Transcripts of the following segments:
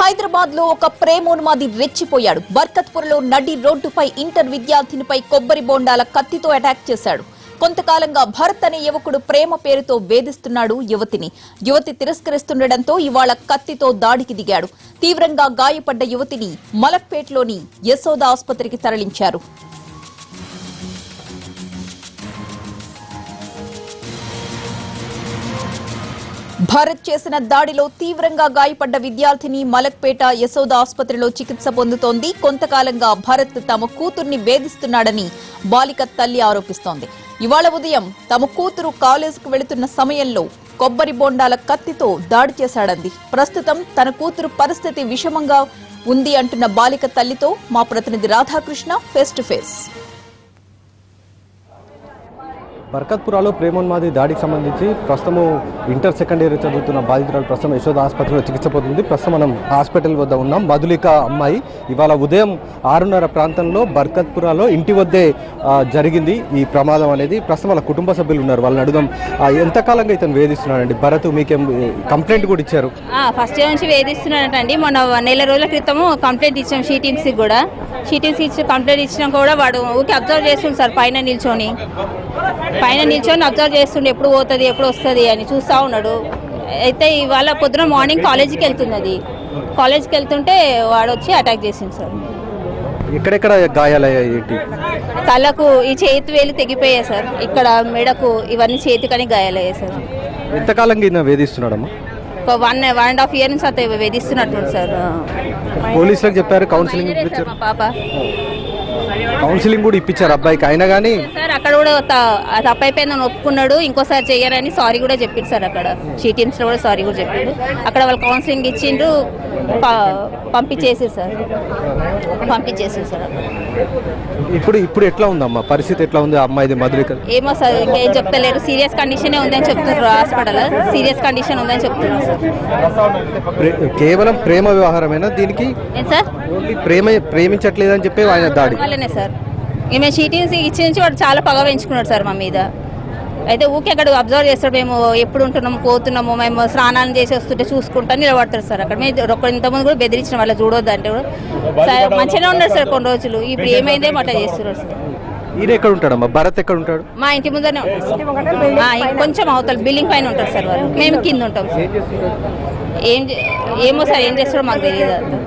హైదరాబాద్ లో ఒక ప్రేమోన్మాది రెచ్చిపోయాడు బర్కత్పురలో నడి రోడ్డుపై ఇంటర్ విద్యార్థినిపై కొబ్బరి బోండాల కత్తితో అటాక్ చేశాడు కొంతకాలంగా భరత్ అనే యువకుడు ప్రేమ పేరుతో వేధిస్తున్నాడు యువతిని యువతి తిరస్కరిస్తుండటంతో ఇవాళ కత్తితో దాడికి దిగాడు తీవ్రంగా గాయపడ్డ యువతిని మలక్పేట్లోని యశోద ఆసుపత్రికి తరలించారు భారత్ చేసిన దాడిలో తీవ్రంగా గాయపడ్డ విద్యార్థిని మలక్పేట యశోద ఆసుపత్రిలో చికిత్స పొందుతోంది కొంతకాలంగా భరత్ తమ కూతుర్ని వేధిస్తున్నాడని బాలిక తల్లి ఆరోపిస్తోంది ఇవాళ ఉదయం తమ కూతురు కాలేజీకి వెళుతున్న సమయంలో కొబ్బరి బొండాల కత్తితో దాడి చేశాడంది ప్రస్తుతం తన కూతురు పరిస్థితి విషమంగా ఉంది అంటున్న బాలిక తల్లితో మా ప్రతినిధి రాధాకృష్ణ ఫేస్ టు ఫేస్ బర్కత్పురాలో ప్రేమోన్మాది దాడికి సంబంధించి ప్రస్తుతము ఇంటర్ సెకండ్ ఇయర్ చదువుతున్న బాధితురాలు ప్రస్తుతం యశోద ఆసుపత్రిలో చికిత్స పొందుతుంది ప్రస్తుతం మనం హాస్పిటల్ వద్ద ఉన్నాం మధులిక అమ్మాయి ఇవాళ ఉదయం ఆరున్నర ప్రాంతంలో బర్కత్పురాలో ఇంటి వద్దే ఆ, జరిగింది ఈ ప్రమాదం అనేది ప్రస్తుతం వాళ్ళ కుటుంబ సభ్యులు ఉన్నారు వాళ్ళని అడుగుదాం ఆ, ఎంతకాలంగా ఇతను వేధిస్తున్నాడండి భరత్ మీకేం కంప్లైంట్ కూడా ఇచ్చారు ఆ, ఫస్ట్ ఇయర్ నుంచి వేధిస్తున్నాడంటండి మొన్న నెల రోజుల క్రితము కంప్లైంట్ ఇచ్చాం షీటింగ్స్కి కూడా షీటింగ్స్ ఇచ్చి కంప్లైంట్ ఇచ్చినా కూడా వాడు ఊరికి అబ్జర్వ్ చేస్తుండు సార్ పైన నిల్చొని పైన నిల్చొని అబ్జర్వ్ చేస్తుండే ఎప్పుడు పోతుంది ఎప్పుడు వస్తుంది అని చూస్తూ ఉన్నాడు అయితే ఇవాళ పొద్దున మార్నింగ్ కాలేజీకి వెళ్తుంది అది కాలేజీకి వెళ్తుంటే వాడు వచ్చి అటాక్ చేసింది సార్ ఎక్కడెక్కడ గాయాలయ్యాయి ఏంటి తలకు ఈ చేతి వేలు తెగిపోయాయి సార్ ఇక్కడ మెడకు ఇవన్నీ చేతికని గాయాలయ్యాయి సార్ ఎంతకాలంగా ఈయన వేధిస్తున్నాడమ్మా ఒక one one and half year నుంచి అతను వేధిస్తున్నట్టు సార్ పోలీసులకు చెప్పారు కౌన్సిలింగ్ సార్ ఇప్పించారు మా పాప కౌన్సిలింగ్ కూడా ఇప్పించారు అబ్బాయికి అయినా కానీ సార్ అక్కడ కూడా త- ఆ తప్పైపోయిందని ఒప్పుకున్నాడు ఇంకోసారి చెయ్యరని సారీ కూడా చెప్పిండు సార్ అక్కడ షీటింగ్స్ లో కూడా సారీ కూడా చెప్పిండు అక్కడ వాళ్ళు కౌన్సిలింగ్ ఇచ్చిండ్రు ప- పంపించేసారు సార్ పంపించేసారు సార్ అక్కడ. ఇప్పుడు ఇప్పుడు ఎట్లా ఉందమ్మా పరిస్థితి ఎట్లా ఉంది ఆ అమ్మాయిది మధురిక ఏమో సార్ ఇంకేం చెప్తలేరు సీరియస్ కండిషనే ఉందని చెప్తున్నారు హాస్పిటల్ సీరియస్ కండిషన్ ఉందని చెప్తున్నారు సార్ ప్రే- కేవలం ప్రేమ వ్యవహారమేనా దీనికి ఏం సార్ ఓన్లీ ప్రేమ ప్రేమించట్లేదని చెప్పి ఆయన దాడి వాళ్ళనే సార్ ఈమె షీటింగ్స్ ఇచ్చి నుంచి వాడు చాలా పగ పెంచుకున్నాడు సార్ మా మీద అయితే ఊకే అక్కడ అబ్జర్వ్ చేస్తాడు మేము ఎప్పుడు ఉంటున్నాము పోతున్నాము మేము స్నానాలు చేసి వస్తుంటే చూసుకుంటా నిలబడతారు సార్ అక్కడ మేము ఒక ఇంతమంది కూడా బెదిరించిన వాళ్ళు చూడొద్దు అంటే కూడా సార్ మంచిగానే ఉన్నారు సార్ కొన్ని రోజులు ఇప్పుడు ఏమైందే అట్లా చేస్తున్నారు సార్ ఈయన ఎక్కడ ఉంటాడమ్మా భరత్ ఎక్కడ ఉంటాడు మా ఇంటి ముందరనే ఉంటారు సార్ ఆ, ఇంకొంచెం అవతల బిల్డింగ్ పైన ఉంటారు సార్ వాళ్ళు మేము కింద ఉంటాం సార్ ఏం చే- ఏమో సార్ ఏం చేస్తారో మాకు తెలియదు అంతా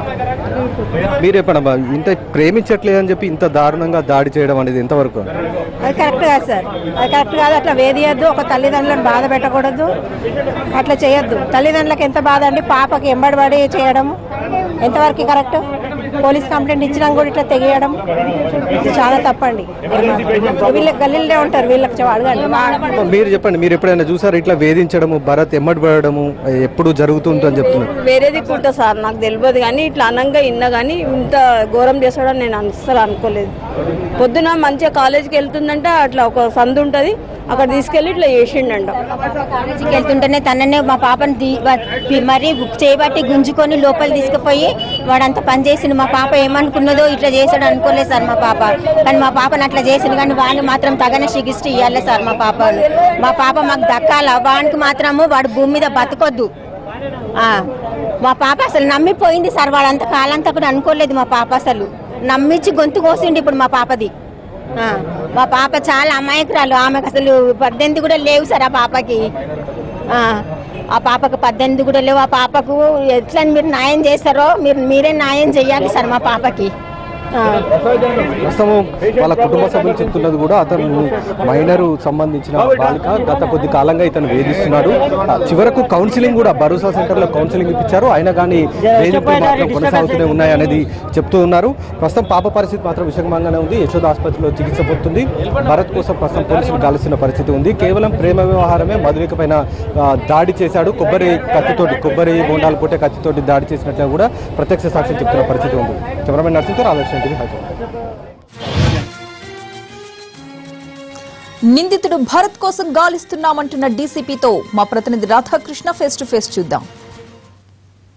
మీరు చెప్పండమ్మా ఇంత ప్రేమించట్లేదని చెప్పి ఇంత దారుణంగా దాడి చేయడం అనేది ఎంతవరకు అది కరెక్ట్ కాదు సార్ అది కరెక్ట్ కాదు అట్లా వేధియద్దు ఒక తల్లిదండ్రులను బాధ పెట్టకూడదు అట్లా చేయొద్దు తల్లిదండ్రులకు ఎంత బాధ అండి పాపకి ఎంబడిపడి చేయడం ఎంతవరకు కరెక్ట్ పోలీస్ కంప్లైంట్ ఇచ్చినా కూడా ఇట్లా తెగేయడం ఇది చాలా తప్పండి వీళ్ళకి గల్లీలే ఉంటారు వీళ్ళకి చె- అడగండి వా- మీరు చెప్పండి మీరు ఎప్పుడైనా చూసారు ఇట్లా వేధించడము భరత్ ఎమ్మడి పడడము ఎప్పుడు జరుగుతుందని చెప్తున్నారు వేరే దిక్కుంటా సార్ నాకు తెలియదు కానీ ఇట్లా అనంగా ఇన్నా కానీ ఇంత ఘోరం చేస్తాడని నేను అస్సలు అనుకోలేదు పొద్దున మంచిగా కాలేజీకి వెళ్తుందంటే అట్లా ఒక సందు ఉంటుంది అక్కడ తీసుకెళ్ళి ఇట్లా చేసిండంట కాలేజీకి వెళ్తుంటేనే తననే మా పాపని తీ- వా- పి- మరీ చేయబట్టి గుంజుకొని లోపల తీసుకుపోయి వాడంతా పని చేసిండు మా పాప ఏమనుకున్నదో ఇట్లా చేశాడు అనుకోలేదు సార్ మా పాప కానీ మా పాపను అట్లా చేసిండు కానీ వాడిని మాత్రం తగన చికిత్స ఇవ్వాలి సార్ మా పాపను మా పాప మాకు దక్కాల వానికి మాత్రము వాడు భూమి మీద బతకొద్దు ఆ, మా పాప అసలు నమ్మిపోయింది సార్ వాడంత కాలంతా కూడా అనుకోలేదు మా పాప అసలు నమ్మించి గొంతు కోసిండు ఇప్పుడు మా పాపది ఆ, మా పాప చాలా అమాయకురాలు ఆమెకు అసలు పద్దెనిమిది కూడా లేవు సార్ ఆ పాపకి ఆ, ఆ పాపకు పద్దెనిమిది కూడా లేవు ఆ పాపకు ఎట్లా మీరు న్యాయం చేస్తారో మీరు మీరే న్యాయం చేయాలి సార్ మా పాపకి ఆ. ప్రస్తుతం వాళ్ళ కుటుంబ సభ్యులు చెప్తున్నది కూడా అతను మైనర్ సంబంధించిన బాలిక గత కొద్ది కాలంగా ఇతను వేధిస్తున్నాడు ఆ, చివరకు కౌన్సిలింగ్ కూడా భరోసా సెంటర్ లో కౌన్సిలింగ్ ఇప్పించారు అయినా కానీ వేధింపులు మాత్రం కొనసాగుతూనే ఉన్నాయనేది చెప్తూ ఉన్నారు ప్రస్తుతం పాప పరిస్థితి మాత్రం విషమంగానే ఉంది యశోద ఆసుపత్రిలో చికిత్స పొందుతుంది భరత్ కోసం ప్రస్తుతం పోలీసులు గాలిస్తున్న పరిస్థితి ఉంది కేవలం ప్రేమ వ్యవహారమే మధురిక పైన ఆ, దాడి చేశాడు కొబ్బరి కత్తితోటి కొబ్బరి బోండాలు కొట్టే కత్తితోటి దాడి చేసినట్లు కూడా ప్రత్యక్ష సాక్షి చెప్తున్న పరిస్థితి ఉంది కెమెరామెన్ నర్సింగ్తో రాధాకృష్ణ టీవీ హైదరాబాద్ నిందితుడు భరత్ కోసం గాలిస్తున్నామంటున్న డీసీపీతో మా ప్రతినిధి రాధాకృష్ణ ఫేస్ టు ఫేస్ చూద్దాం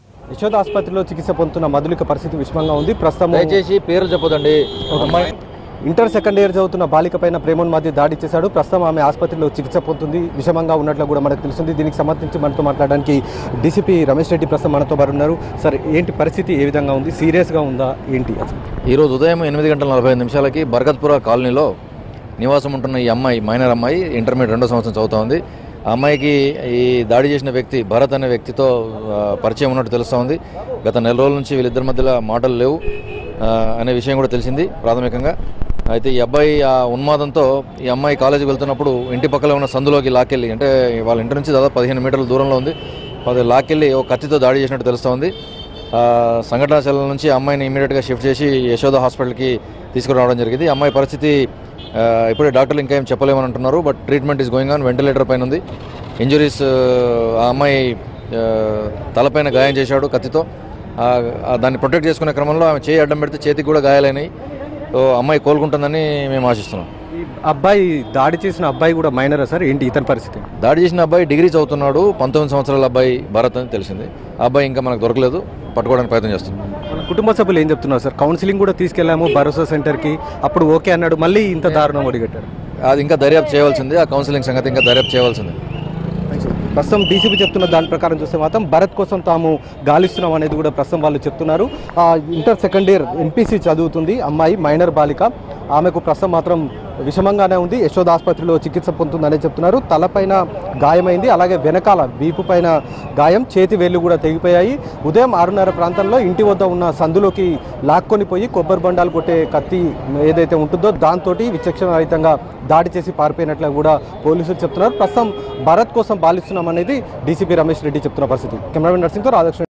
యశోద ఆసుపత్రిలో చికిత్స పొందుతున్న మధులిక పరిస్థితి విషమంగా ఉంది ప్రస్తుతం దయచేసి పేర్లు చెప్పదండి అమ్మాయి ఇంటర్ సెకండ్ ఇయర్ చదువుతున్న బాలిక పైన ప్రేమోన్మాది దాడి చేశాడు ప్రస్తుతం ఆమె ఆసుపత్రిలో చికిత్స పొందుతుంది విషమంగా ఉన్నట్లు కూడా మనకు తెలిసింది దీనికి సంబంధించి మనతో మాట్లాడడానికి డీసీపీ రమేష్ రెడ్డి ప్రస్తుతం మనతో పాటు ఉన్నారు సార్ ఏంటి పరిస్థితి ఏ విధంగా ఉంది సీరియస్గా ఉందా ఏంటి అసలు ఈరోజు ఉదయం ఎనిమిది గంటల నలభై ఐదు నిమిషాలకి బర్గత్పుర కాలనీలో నివాసం ఉంటున్న ఈ అమ్మాయి మైనర్ అమ్మాయి ఇంటర్మీడియట్ రెండో సంవత్సరం చదువుతా ఉంది ఆ అమ్మాయికి ఈ దాడి చేసిన వ్యక్తి భరత్ అనే వ్యక్తితో ఆ, పరిచయం ఉన్నట్టు తెలుస్తూ ఉంది గత నెల రోజుల నుంచి వీళ్ళిద్దరి మధ్యలో మాటలు లేవు ఆ, అనే విషయం కూడా తెలిసింది ప్రాథమికంగా అయితే ఈ అబ్బాయి ఆ ఉన్మాదంతో ఈ అమ్మాయి కాలేజీకి వెళ్తున్నప్పుడు ఇంటి పక్కన ఉన్న సందులోకి లాక్కెళ్ళి అంటే వాళ్ళ ఇంటి నుంచి దాదాపు పదిహేను మీటర్ల దూరంలో ఉంది పది లాక్కెళ్ళి ఒక కత్తితో దాడి చేసినట్టు తెలుస్తూ ఉంది ఆ, సంఘటనా స్థలం నుంచి ఆ అమ్మాయిని ఇమీడియట్గా షిఫ్ట్ చేసి యశోద హాస్పిటల్కి తీసుకురావడం జరిగింది ఈ అమ్మాయి పరిస్థితి ఆ, ఇప్పుడే డాక్టర్లు ఇంకా ఏం చెప్పలేమని అంటున్నారు but treatment is going on ventilator పైన ఉంది ఇంజురీస్ ఆ అమ్మాయి ఆ, తలపైన గాయం చేశాడు కత్తితో ఆ, ఆ దాన్ని ప్రొటెక్ట్ చేసుకునే క్రమంలో ఆమె చేయి అడ్డం పెడితే చేతికి కూడా గాయాలైనాయి సో అమ్మాయి కోలుకుంటుందని మేము ఆశిస్తున్నాం ఈ అబ్బాయి దాడి చేసిన అబ్బాయి కూడా మైనరా సార్ ఏంటి ఇతని పరిస్థితి దాడి చేసిన అబ్బాయి డిగ్రీ చదువుతున్నాడు పంతొమ్మిది సంవత్సరాల అబ్బాయి భరత్ అని తెలిసింది ఆ అబ్బాయి ఇంకా మనకు దొరకలేదు పట్టుకోవడానికి ప్రయత్నం చేస్తున్నాం వాళ్ళ కుటుంబ సభ్యులు ఏం చెప్తున్నారు సార్ కౌన్సిలింగ్ కూడా తీసుకెళ్ళాము భరోసా సెంటర్కి అప్పుడు ఓకే అన్నాడు మళ్ళీ ఇంత దారుణం ఒడిగట్టారు అది ఇంకా దర్యాప్తు చేయవలసింది ఆ కౌన్సిలింగ్ సంగతి ఇంకా దర్యాప్తు చేయవలసింది ప్రస్తుతం డీసీపీ చెప్తున్న దాని ప్రకారం చూస్తే మాత్రం భరత్ కోసం తాము గాలిస్తున్నాం అనేది కూడా ప్రస్తుతం వాళ్ళు చెప్తున్నారు ఆ, ఇంటర్ సెకండ్ ఇయర్ ఎంపీసీ చదువుతుంది అమ్మాయి మైనర్ బాలిక ఆమెకు ప్రస్తుతం మాత్రం విషమంగానే ఉంది యశోద ఆసుపత్రిలో చికిత్స పొందుతుందనే చెప్తున్నారు తలపైన గాయమైంది అలాగే వెనకాల వీపు పైన గాయం చేతి వేళ్ళు కూడా తెగిపోయాయి ఉదయం ఆరున్నర ప్రాంతంలో ఇంటి వద్ద ఉన్న సందులోకి లాక్కొని పోయి కొబ్బరి బండాలు కొట్టే కత్తి ఏదైతే ఉంటుందో దాంతో విచక్షణ రహితంగా దాడి చేసి పారిపోయినట్లు కూడా పోలీసులు చెప్తున్నారు ప్రస్తుతం భరత్ కోసం బాలిస్తున్నాం అనేది డీసీపీ రమేష్ రెడ్డి చెప్తున్న పరిస్థితి కెమెరామెన్ నర్సింగ్తో రాధాకృష్ణ